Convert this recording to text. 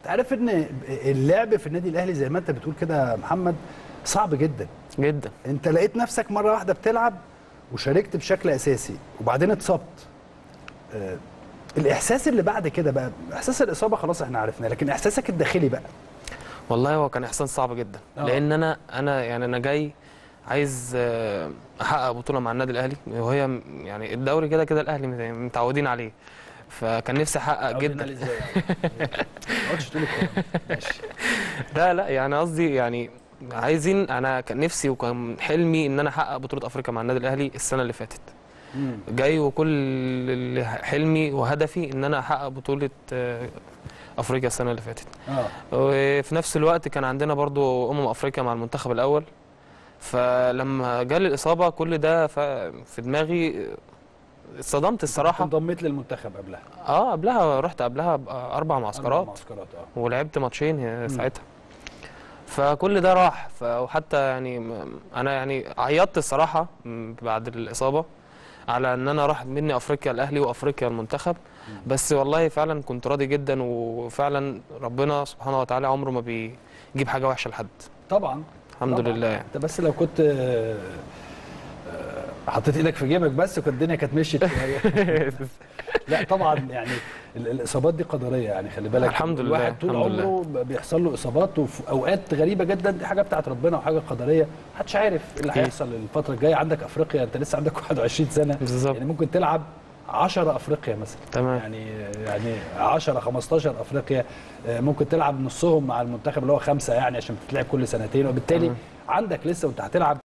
عارف ان اللعب في النادي الاهلي زي ما انت بتقول كده يا محمد صعب جدا جدا انت لقيت نفسك مره واحده بتلعب وشاركت بشكل اساسي وبعدين اتصبت آه، الاحساس اللي بعد كده بقى احساس الاصابه خلاص احنا عرفناه لكن احساسك الداخلي بقى والله هو كان احساس صعب جدا آه. لان انا انا يعني انا جاي عايز آه، احقق بطوله مع النادي الاهلي وهي م- يعني الدوري كده كده الاهلي مت- متعودين عليه فكان نفسي احقق جدا ازاي ما تقعدش تقول الكلام ده. ماشي لا لا يعني قصدي يعني عايزين انا كان نفسي وكان حلمي ان انا احقق بطوله افريقيا مع النادي الاهلي السنه اللي فاتت مم. جاي وكل اللي حلمي وهدفي ان انا احقق بطوله آه، افريقيا السنه اللي فاتت اه وفي نفس الوقت كان عندنا برضو امم افريقيا مع المنتخب الاول فلما جالي الاصابه كل ده ف- في دماغي اتصدمت الصراحه انضميت للمنتخب قبلها اه قبلها رحت قبلها باربع أربع معسكرات معسكرات اه ولعبت ماتشين ساعتها فكل ده راح ف- وحتى يعني م- انا يعني عيطت الصراحه م- بعد الاصابه على ان انا راح مني افريقيا الاهلي وافريقيا المنتخب بس والله فعلا كنت راضي جدا وفعلا ربنا سبحانه وتعالى عمره ما بيجيب حاجه وحشه لحد طبعا الحمد طبعاً. لله يعني. انت بس لو كنت آه، آه، حطيت ايدك في جيبك بس كانت الدنيا كانت مشيت شويه لا طبعا يعني ال- الاصابات دي قدريه يعني خلي بالك الحمد لله، الواحد طول الحمد لله. عمره ب- بيحصل له اصابات وفي اوقات غريبه جدا دي حاجه بتاعت ربنا وحاجه قدريه محدش عارف ايه اللي أكيد. هيحصل الفتره الجايه عندك افريقيا انت لسه عندك 21 سنه بالظبط. يعني ممكن تلعب 10 افريقيا مثلا تمام يعني يعني 10 15 افريقيا آه، ممكن تلعب نصهم مع المنتخب اللي هو خمسه يعني عشان بتلعب كل سنتين وبالتالي تمام. عندك لسه وانت هتلعب